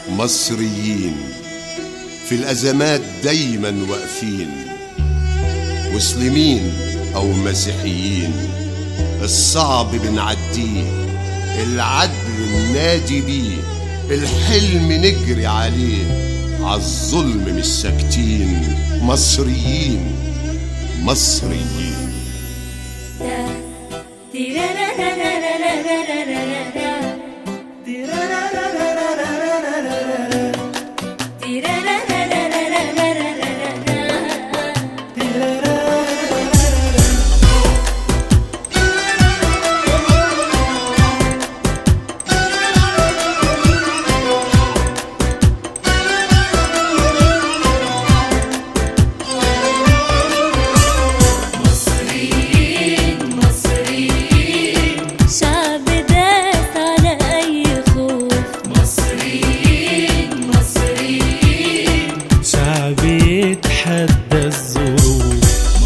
مصريين في الأزمات دايما واقفين مسلمين أو مسيحيين الصعب بنعديه العدل ننادي بيه الحلم نجري عليه عالظلم مش ساكتين مصريين مصريين شعب داس على أي خوف شعب يتحدى الظروف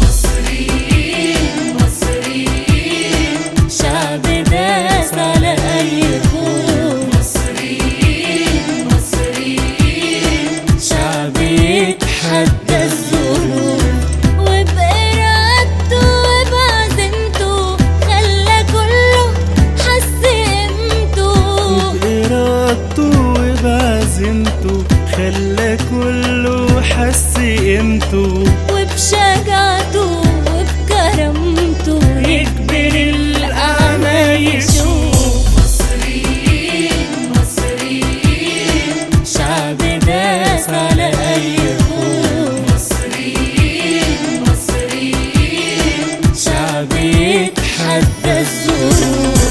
شعب داس على أي خوف شعب يتحدى الظروف وبإرادته وبعزيمته خلى كله حس قيمته بإرادته وبعزيمته خلى كله حس قيمته وبشجاعته وبكرمته يكبر الأعمى يشوف شعب داس على أي خوف شعب يتحدى الظروف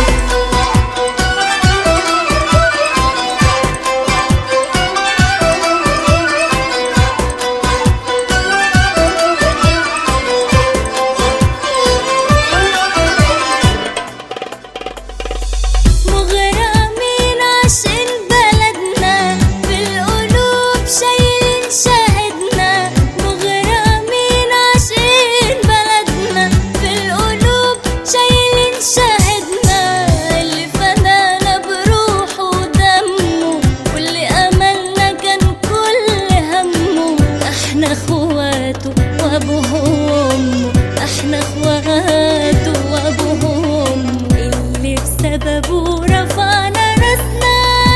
مغرمين عشان بلدنا بالقلوب شايلين شاهدنا مغرمين عشان بلدنا بالقلوب شايلين شاهدنا اللي فدانا بروحه ودمه واللي املنا كان كل همه احنا اخواته وابوه وامه احنا اخواته وابوه وامه اللي بسببه رفعنا راسنا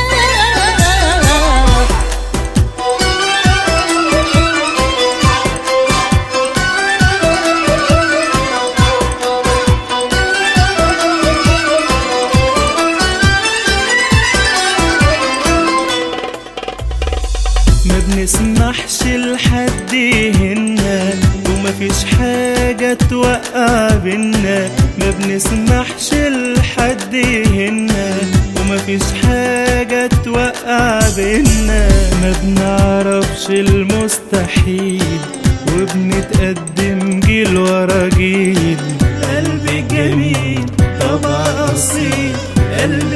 ما بنسمحش لحد يهنا ومفيش حاجة توقع بينا ما بنسمحش لحد يهنا ومفيش حاجة توقع بينا ما بنعرفش المستحيل وبنتقدم جيل ورا جيل قلب جميل طبع أصيل قلب